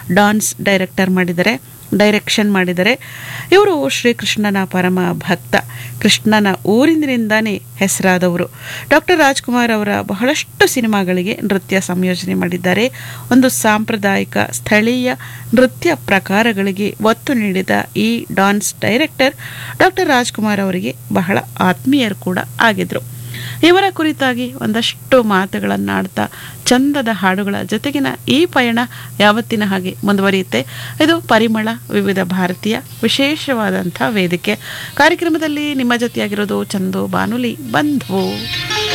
dance director ಮಾಡಿದ್ದಾರೆ direction ಮಾಡಿದ್ದಾರೆ ಇವರು ಶ್ರೀಕೃಷ್ಣನ ಪರಮ ಭಕ್ತ ಕೃಷ್ಣನ ಊರಿನಿಂದಾನೇ ಹೆಸರಾದವರು ಡಾಕ್ಟರ್ ರಾಜ್ಕುಮಾರ್ ಅವರ ಬಹಳಷ್ಟು ಸಿನಿಮಾಗಳಿಗೆ ನೃತ್ಯ ಸಂಯೋಜನೆ ಮಾಡಿದ್ದಾರೆ ಒಂದು ಸಾಂಪ್ರದಾಯಿಕ ಸ್ಥಳೀಯ ನೃತ್ಯ ಪ್ರಕಾರಗಳಿಗೆ ಒತ್ತು ನೀಡಿದ ಈ ಡಾನ್ಸ್ ಡೈರೆಕ್ಟರ್ ಡಾಕ್ಟರ್ ರಾಜ್ಕುಮಾರ್ ಅವರಿಗೆ ಬಹಳ ಆತ್ಮೀಯರು ಕೂಡ ಆಗಿದ್ರು ಇವರ ಕುರಿತಾಗಿ ಒಂದಷ್ಟು ಮಾತುಗಳನ್ನಾಡ್ತಾ ಚಂದದ ಹಾಡುಗಳ ಜೊತೆಗಿನ ಈ ಪಯಣ ಯಾವತ್ತಿನ ಹಾಗೆ ಮುಂದುವರಿಯುತ್ತೆ ಇದು ಪರಿಮಳ ವಿವಿಧ ಭಾರತೀಯ ವಿಶೇಷವಾದಂಥ ವೇದಿಕೆ ಕಾರ್ಯಕ್ರಮದಲ್ಲಿ ನಿಮ್ಮ ಜೊತೆಯಾಗಿರೋದು ಚಂದು ಬಾನುಲಿ ಬಂಧು